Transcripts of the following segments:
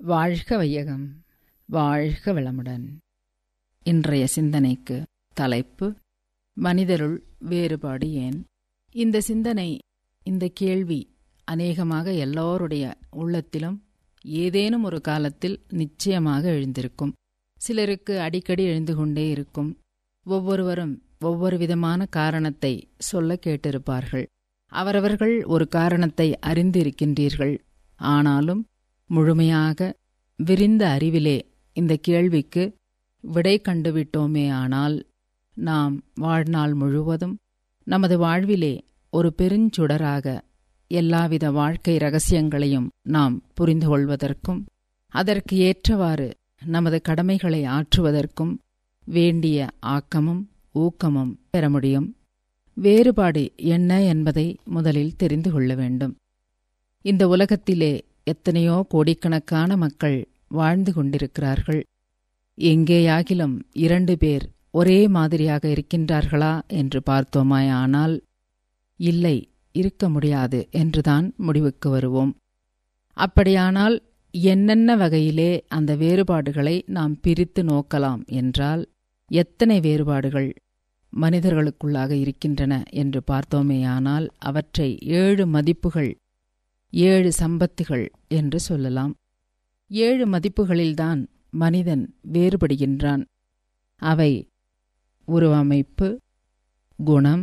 வாழ்க வையகம் வாழ்க வளமுடன் இன்றைய சிந்தனைக்கு தலைப்பு மனிதருள் வேறுபாடு ஏன் இந்த சிந்தனை இந்த கேள்வி அநேகமாக எல்லோருடைய உள்ளத்திலும் ஏதேனும் ஒரு காலத்தில் நிச்சயமாக எழுந்திருக்கும் சிலருக்கு அடிக்கடி எழுந்து கொண்டே இருக்கும் ஒவ்வொருவரும் ஒவ்வொரு விதமான காரணத்தை சொல்ல கேட்டிருப்பார்கள் அவரவர்கள் ஒரு காரணத்தை அறிந்திருக்கின்றீர்கள் ஆனாலும் முழுமையாக விரிந்த அறிவிலே இந்த கேள்விக்கு விடை கண்டுவிட்டோமே ஆனால் நாம் வாழ்நாள் முழுவதும் நமது வாழ்விலே ஒரு பெருஞ்சுடராக எல்லாவித வாழ்க்கை ரகசியங்களையும் நாம் புரிந்து கொள்வதற்கும் அதற்கு ஏற்றவாறு நமது கடமைகளை ஆற்றுவதற்கும் வேண்டிய ஆக்கமும் ஊக்கமும் பெற முடியும் வேறுபாடு என்ன என்பதை முதலில் தெரிந்து கொள்ள வேண்டும் இந்த உலகத்திலே எத்தனையோ கோடிக்கணக்கான மக்கள் வாழ்ந்து கொண்டிருக்கிறார்கள் எங்கேயாகிலும் இரண்டு பேர் ஒரே மாதிரியாக இருக்கின்றார்களா என்று பார்த்தோமாயானால் இல்லை இருக்க முடியாது என்றுதான் முடிவுக்கு வருவோம் அப்படியானால் என்னென்ன வகையிலே அந்த வேறுபாடுகளை நாம் பிரித்து நோக்கலாம் என்றால் எத்தனை வேறுபாடுகள் மனிதர்களுக்குள்ளாக இருக்கின்றன என்று பார்த்தோமேயானால் அவற்றை ஏழு மதிப்புகள் ஏழு சம்பத்துகள் என்று சொல்லலாம் ஏழு மதிப்புகளில்தான் மனிதன் வேறுபடுகின்றான் அவை உருவமைப்பு குணம்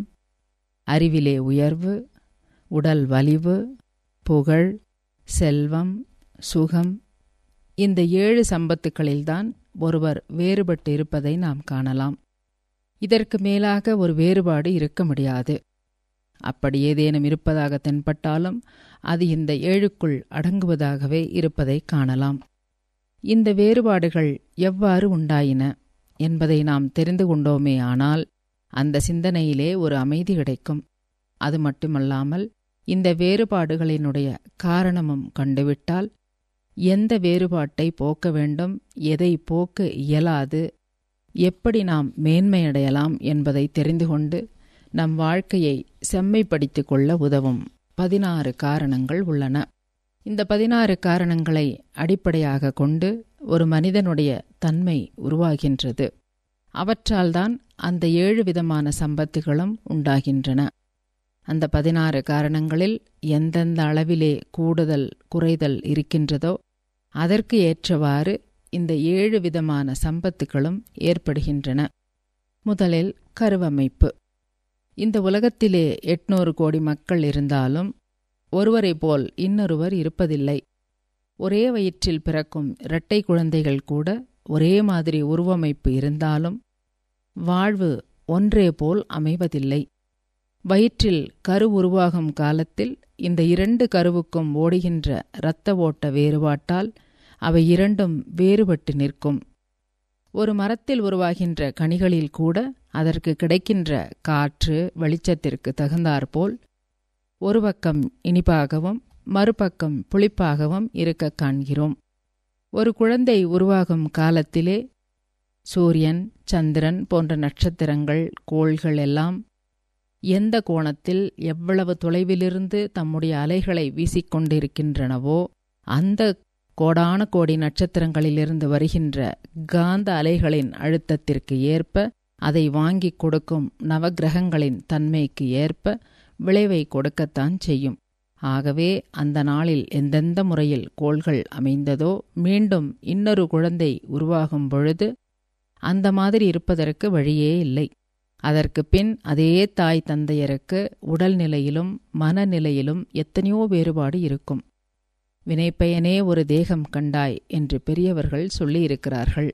அறிவிலே உயர்வு உடல் வலிவு புகழ் செல்வம் சுகம் இந்த ஏழு சம்பத்துக்களில்தான் ஒருவர் வேறுபட்டு இருப்பதை நாம் காணலாம் இதற்கு மேலாக ஒரு வேறுபாடு இருக்க முடியாது அப்படி ஏதேனும் இருப்பதாக தென்பட்டாலும் அது இந்த ஏழுக்குள் அடங்குவதாகவே இருப்பதை காணலாம் இந்த வேறுபாடுகள் எவ்வாறு உண்டாயின என்பதை நாம் தெரிந்து கொண்டோமே ஆனால் அந்த சிந்தனையிலே ஒரு அமைதி கிடைக்கும் அது மட்டுமல்லாமல் இந்த வேறுபாடுகளினுடைய காரணமும் கண்டுவிட்டால் எந்த வேறுபாட்டை போக்க வேண்டும் எதை போக்க இயலாது எப்படி நாம் மேன்மையடையலாம் என்பதை தெரிந்து கொண்டு நம் வாழ்க்கையை செம்மைப்படுத்திக் கொள்ள உதவும் பதினாறு காரணங்கள் உள்ளன இந்த பதினாறு காரணங்களை அடிப்படையாக கொண்டு ஒரு மனிதனுடைய தன்மை உருவாகின்றது அவற்றால்தான் அந்த ஏழு விதமான சம்பத்துகளும் உண்டாகின்றன அந்த பதினாறு காரணங்களில் எந்தெந்த அளவிலே கூடுதல் குறைதல் இருக்கின்றதோ அதற்கு ஏற்றவாறு இந்த ஏழு விதமான சம்பத்துகளும் ஏற்படுகின்றன முதலில் கருவமைப்பு இந்த உலகத்திலே எட்நூறு கோடி மக்கள் இருந்தாலும் ஒருவரை போல் இன்னொருவர் இருப்பதில்லை ஒரே வயிற்றில் பிறக்கும் இரட்டை குழந்தைகள் கூட ஒரே மாதிரி உருவமைப்பு இருந்தாலும் வாழ்வு ஒன்றே போல் அமைவதில்லை வயிற்றில் கரு உருவாகும் காலத்தில் இந்த இரண்டு கருவுக்கும் ஓடுகின்ற இரத்த ஓட்ட வேறுபாட்டால் அவை இரண்டும் வேறுபட்டு நிற்கும் ஒரு மரத்தில் உருவாகின்ற கனிகளில் கூட அதற்கு கிடைக்கின்ற காற்று வெளிச்சத்திற்கு தகுந்தாற்போல் ஒரு பக்கம் இனிப்பாகவும் மறுபக்கம் புளிப்பாகவும் இருக்க காண்கிறோம் ஒரு குழந்தை உருவாகும் காலத்திலே சூரியன் சந்திரன் போன்ற நட்சத்திரங்கள் கோள்கள் எல்லாம் எந்த கோணத்தில் எவ்வளவு தொலைவிலிருந்து தம்முடைய அலைகளை வீசிக்கொண்டிருக்கின்றனவோ அந்த கோடான கோடி நட்சத்திரங்களிலிருந்து வருகின்ற காந்த அலைகளின் அழுத்தத்திற்கு ஏற்ப அதை வாங்கிக் கொடுக்கும் நவகிரகங்களின் தன்மைக்கு ஏற்ப விளைவை கொடுக்கத்தான் செய்யும் ஆகவே அந்த நாளில் எந்தெந்த முறையில் கோள்கள் அமைந்ததோ மீண்டும் இன்னொரு குழந்தை உருவாகும் பொழுது அந்த மாதிரி இருப்பதற்கு வழியே இல்லை அதற்கு பின் அதே தாய் தந்தையருக்கு உடல்நிலையிலும் மனநிலையிலும் எத்தனையோ வேறுபாடு இருக்கும் வினைப்பயனே ஒரு தேகம் கண்டாய் என்று பெரியவர்கள் சொல்லியிருக்கிறார்கள்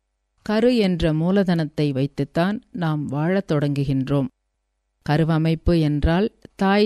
கரு என்ற மூலதனத்தை வைத்துத்தான் நாம் வாழத் தொடங்குகின்றோம் கருவமைப்பு என்றால் தாய்